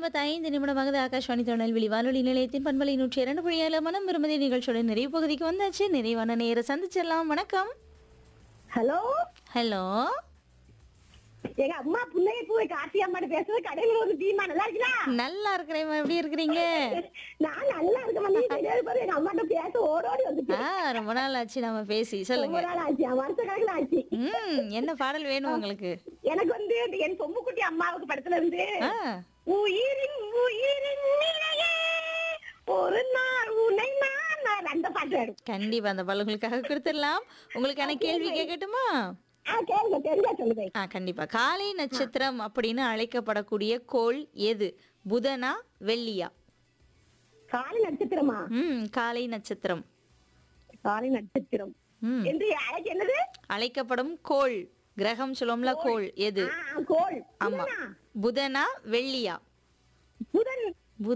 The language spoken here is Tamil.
ஐம்பத்தைந்து நிமிடமாகுது ஆகாஷ்வாணி தொழில்வெளி வானொலி நிலையத்தின் பண்பலை நூற்றி இரண்டு புள்ளி ஏழு மனம் விரும்பதி நிகழ்ச்சியோட நிறைவு பகுதிக்கு வந்தாச்சு நிறைவான நேர சந்திச்சிடலாம் வணக்கம் ஹலோ ஹலோ எங்க அம்மா புள்ளைய பூவை கார்த்தி அம்மாட்ட பேசுறது கடையில ஒரு தீமா நல்லா இருக்கீங்களா நல்லா இருக்கிறேன் எப்படி இருக்கிறீங்க நான் நல்லா இருக்கேன் நீ தெரியாது பாரு எங்க அம்மாட்ட பேச ஓடோடி வந்துட்டு ஆ ரொம்ப நாள் ஆச்சு நம்ம பேசி சொல்லுங்க ரொம்ப நாள் ஆச்சு வருஷ கணக்குல ஆச்சு ம் என்ன பாடல் வேணும் உங்களுக்கு எனக்கு வந்து இந்த என் சொம்புக்குட்டி அம்மாவுக்கு படத்துல இருந்து ஆ உயிரின் உயிரின் நிலையே ஒரு நாள் உன்னை நான் நான் அந்த பாட்டு வேணும் கண்டிப்பா அந்த பாடல் உங்களுக்காக கொடுத்துடலாம் உங்களுக்கான கேள்வி கேட்கட்டுமா ஆ கேளுங்க தெரிஞ்சா சொல்லுங்க ஆ கண்டிப்பா காலை நட்சத்திரம் அப்படின்னு அழைக்கப்படக்கூடிய கோள் எது புதனா வெள்ளியா காலை நட்சத்திரமா ம் காலை நட்சத்திரம் காலை நட்சத்திரம் ம் என்று அழைக்க என்னது அழைக்கப்படும் கோள் கிரகம் சொல்லுவோம்ல கோள் எது ஆ, கோல் ஆமா புதனா? புதனா வெள்ளியா